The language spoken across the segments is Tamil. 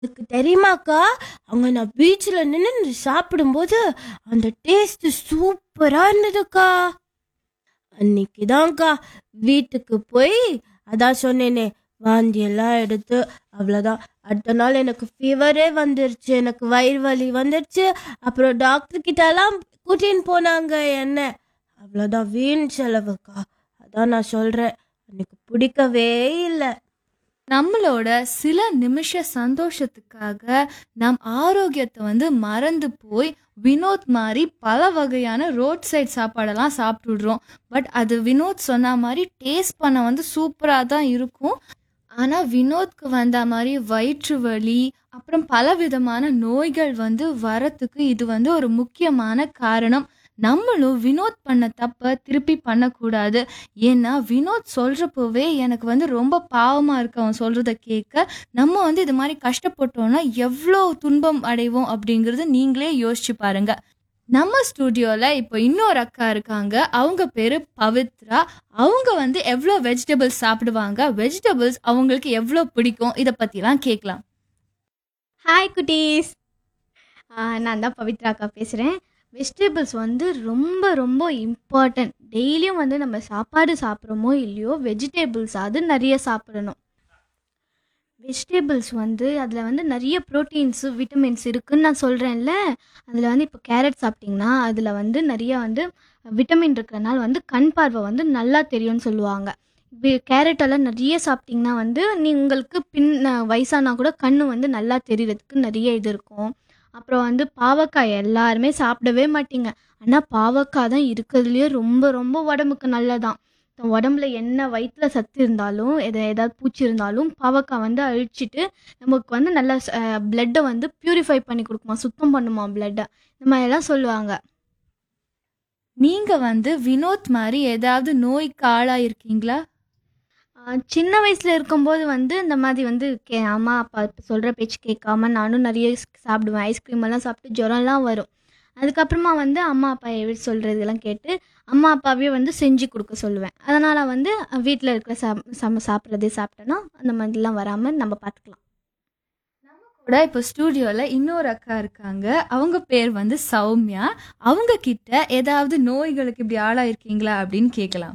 அதுக்கு தெரியுமாக்கா அவங்க நான் பீச்சில் நின்று சாப்பிடும்போது அந்த டேஸ்ட் சூப்பரா இருந்ததுக்கா அன்னைக்கு தான்க்கா வீட்டுக்கு போய் அதான் சொன்னேனே வாந்தி எல்லாம் எடுத்து அவ்வளோதான் அடுத்த நாள் எனக்கு ஃபீவரே வந்துருச்சு எனக்கு வயிறு வலி வந்துருச்சு அப்புறம் டாக்டர் கிட்ட எல்லாம் கூட்டின்னு போனாங்க என்ன அவ்வளோதான் வீண் செலவுக்கா அதான் நான் சொல்கிறேன் எனக்கு பிடிக்கவே இல்லை நம்மளோட சில நிமிஷ சந்தோஷத்துக்காக நம் ஆரோக்கியத்தை வந்து மறந்து போய் வினோத் மாதிரி பல வகையான ரோட் சைட் சாப்பாடெல்லாம் சாப்பிட்டுடுறோம் பட் அது வினோத் சொன்ன மாதிரி டேஸ்ட் பண்ண வந்து சூப்பராக தான் இருக்கும் ஆனால் வினோத்க்கு வந்த மாதிரி வயிற்று வலி அப்புறம் பல விதமான நோய்கள் வந்து வரத்துக்கு இது வந்து ஒரு முக்கியமான காரணம் நம்மளும் வினோத் பண்ண தப்ப திருப்பி பண்ணக்கூடாது ஏன்னா வினோத் சொல்றப்பவே எனக்கு வந்து ரொம்ப பாவமா இருக்கு அவன் சொல்றத கேட்க நம்ம வந்து இது மாதிரி கஷ்டப்பட்டோம்னா எவ்வளோ துன்பம் அடைவோம் அப்படிங்கறது நீங்களே யோசிச்சு பாருங்க நம்ம ஸ்டுடியோல இப்போ இன்னொரு அக்கா இருக்காங்க அவங்க பேரு பவித்ரா அவங்க வந்து எவ்வளோ வெஜிடபிள்ஸ் சாப்பிடுவாங்க வெஜிடபிள்ஸ் அவங்களுக்கு எவ்வளோ பிடிக்கும் இதை பத்திலாம் கேட்கலாம் ஹாய் குட்டீஸ் நான் தான் பவித்ராக்கா பேசுகிறேன் வெஜிடபிள்ஸ் வந்து ரொம்ப ரொம்ப இம்பார்ட்டன்ட் டெய்லியும் வந்து நம்ம சாப்பாடு சாப்பிட்றோமோ இல்லையோ வெஜிடபிள்ஸ் அது நிறைய சாப்பிடணும் வெஜிடபிள்ஸ் வந்து அதில் வந்து நிறைய ப்ரோட்டீன்ஸு விட்டமின்ஸ் இருக்குன்னு நான் சொல்கிறேன்ல அதில் வந்து இப்போ கேரட் சாப்பிட்டிங்கன்னா அதில் வந்து நிறைய வந்து விட்டமின் இருக்கிறனால வந்து கண் பார்வை வந்து நல்லா தெரியும்னு சொல்லுவாங்க கேரட் எல்லாம் நிறைய சாப்பிட்டிங்கன்னா வந்து நீ உங்களுக்கு பின் வயசானா கூட கண்ணு வந்து நல்லா தெரியறதுக்கு நிறைய இது இருக்கும் அப்புறம் வந்து பாவக்காய் எல்லாருமே சாப்பிடவே மாட்டீங்க ஆனால் பாவக்காய் தான் இருக்கிறதுலையே ரொம்ப ரொம்ப உடம்புக்கு நல்லதான் உடம்புல என்ன வயிற்றுல சத்து இருந்தாலும் எதை ஏதாவது பூச்சி இருந்தாலும் பாவக்காய் வந்து அழிச்சிட்டு நமக்கு வந்து நல்ல பிளட்டை வந்து பியூரிஃபை பண்ணி கொடுக்குமா சுத்தம் பண்ணுமா பிளட்டை இந்த மாதிரிலாம் சொல்லுவாங்க நீங்க வந்து வினோத் மாதிரி ஏதாவது நோய்க்கு ஆளாயிருக்கீங்களா ஆஹ் சின்ன வயசில் இருக்கும்போது வந்து இந்த மாதிரி வந்து கே அம்மா அப்பா சொல்கிற பேச்சு கேட்காம நானும் நிறைய சாப்பிடுவேன் ஐஸ்கிரீம் எல்லாம் சாப்பிட்டு ஜுரம்லாம் வரும் அதுக்கப்புறமா வந்து அம்மா அப்பா எப்படி சொல்கிறதெல்லாம் கேட்டு அம்மா அப்பாவே வந்து செஞ்சு கொடுக்க சொல்லுவேன் அதனால் வந்து வீட்டில் இருக்கிற சா சம சாப்பிட்றதே சாப்பிட்டோன்னா அந்த மாதிரிலாம் வராமல் நம்ம பார்த்துக்கலாம் கூட இப்போ ஸ்டூடியோல இன்னொரு அக்கா இருக்காங்க அவங்க பேர் வந்து சௌமியா அவங்க கிட்ட ஏதாவது நோய்களுக்கு இப்படி ஆளாயிருக்கீங்களா அப்படின்னு கேட்கலாம்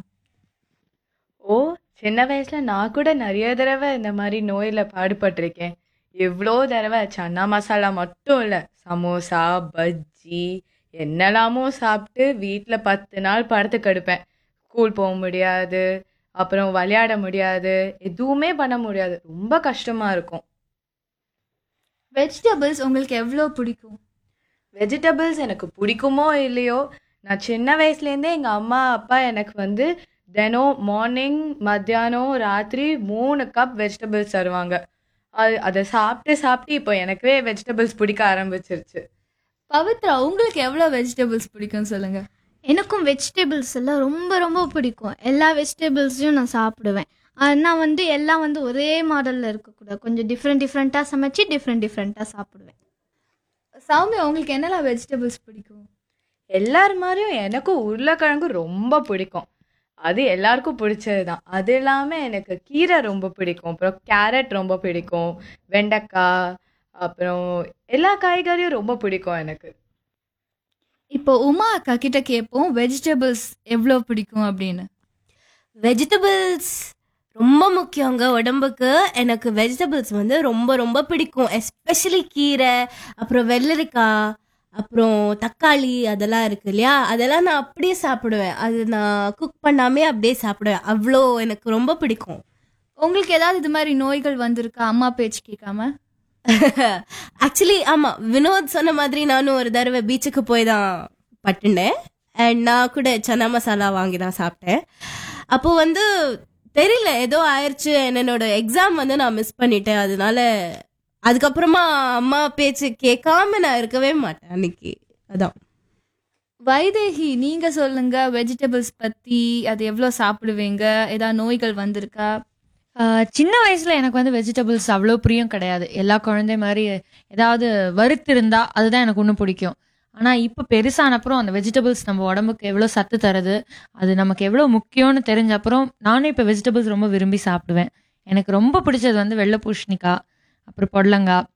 ஓ சின்ன வயசுல நான் கூட நிறைய தடவை இந்த மாதிரி நோயில பாடுபட்டிருக்கேன் எவ்வளோ தடவை சன்னா மசாலா மட்டும் இல்லை சமோசா பஜ்ஜி என்னெல்லாமோ சாப்பிட்டு வீட்டில் பத்து நாள் படுத்து கடுப்பேன் ஸ்கூல் போக முடியாது அப்புறம் விளையாட முடியாது எதுவுமே பண்ண முடியாது ரொம்ப கஷ்டமா இருக்கும் வெஜிடபிள்ஸ் உங்களுக்கு எவ்வளோ பிடிக்கும் வெஜிடபிள்ஸ் எனக்கு பிடிக்குமோ இல்லையோ நான் சின்ன வயசுலேருந்தே எங்கள் அம்மா அப்பா எனக்கு வந்து தினம் மார்னிங் மத்தியானம் ராத்திரி மூணு கப் வெஜிடபிள்ஸ் தருவாங்க அது அதை சாப்பிட்டு சாப்பிட்டு இப்போ எனக்கே வெஜிடபிள்ஸ் பிடிக்க ஆரம்பிச்சிருச்சு பவித்ரா உங்களுக்கு எவ்வளோ வெஜிடபிள்ஸ் பிடிக்கும் சொல்லுங்க எனக்கும் வெஜிடபிள்ஸ் எல்லாம் ரொம்ப ரொம்ப பிடிக்கும் எல்லா வெஜிடபிள்ஸையும் நான் சாப்பிடுவேன் நான் வந்து எல்லாம் வந்து ஒரே மாடலில் இருக்கக்கூடாது கொஞ்சம் டிஃப்ரெண்ட் டிஃப்ரெண்ட்டாக சமைச்சு டிஃப்ரெண்ட் டிஃப்ரெண்ட்டாக சாப்பிடுவேன் சௌமியா உங்களுக்கு என்னெல்லாம் வெஜிடபிள்ஸ் பிடிக்கும் எல்லார் மாதிரியும் எனக்கும் உருளைக்கிழங்கு ரொம்ப பிடிக்கும் அது எல்லாருக்கும் பிடிச்சது தான் அது இல்லாமல் எனக்கு கீரை ரொம்ப பிடிக்கும் அப்புறம் கேரட் ரொம்ப பிடிக்கும் வெண்டைக்காய் அப்புறம் எல்லா காய்கறியும் ரொம்ப பிடிக்கும் எனக்கு இப்போ உமா அக்கா கிட்ட கேட்போம் வெஜிடபிள்ஸ் எவ்வளோ பிடிக்கும் அப்படின்னு வெஜிடபிள்ஸ் ரொம்ப முக்கியங்க உடம்புக்கு எனக்கு வெஜிடபிள்ஸ் வந்து ரொம்ப ரொம்ப பிடிக்கும் எஸ்பெஷலி கீரை அப்புறம் வெள்ளரிக்காய் அப்புறம் தக்காளி அதெல்லாம் இருக்கு இல்லையா அதெல்லாம் நான் அப்படியே சாப்பிடுவேன் அது நான் குக் பண்ணாமே அப்படியே சாப்பிடுவேன் அவ்வளோ எனக்கு ரொம்ப பிடிக்கும் உங்களுக்கு ஏதாவது இது மாதிரி நோய்கள் வந்திருக்கா அம்மா பேச்சு கேட்காம ஆக்சுவலி ஆமாம் வினோத் சொன்ன மாதிரி நானும் ஒரு தடவை பீச்சுக்கு போய் தான் பட்டுனேன் அண்ட் நான் கூட சன்னா மசாலா வாங்கி தான் சாப்பிட்டேன் அப்போ வந்து தெரியல ஏதோ ஆயிடுச்சு என்னோட எக்ஸாம் வந்து நான் மிஸ் பண்ணிட்டேன் அதனால அதுக்கப்புறமா அம்மா பேச்சு கேட்காம நான் இருக்கவே மாட்டேன் அன்னைக்கு அதான் வைதேகி நீங்க சொல்லுங்க வெஜிடபிள்ஸ் பத்தி அது எவ்வளோ சாப்பிடுவீங்க ஏதாவது நோய்கள் வந்திருக்கா ஆஹ் சின்ன வயசுல எனக்கு வந்து வெஜிடபிள்ஸ் அவ்வளோ பிரியம் கிடையாது எல்லா குழந்தை மாதிரி ஏதாவது வறுத்து இருந்தா அதுதான் எனக்கு ஒன்றும் பிடிக்கும் ஆனா இப்போ பெருசான அப்புறம் அந்த வெஜிடபிள்ஸ் நம்ம உடம்புக்கு எவ்வளோ சத்து தருது அது நமக்கு எவ்வளோ முக்கியம்னு தெரிஞ்ச அப்புறம் நானும் இப்போ வெஜிடபிள்ஸ் ரொம்ப விரும்பி சாப்பிடுவேன் எனக்கு ரொம்ப பிடிச்சது வந்து வெள்ளை பூஷணிக்காய் அப்புறம் பொடலங்காய்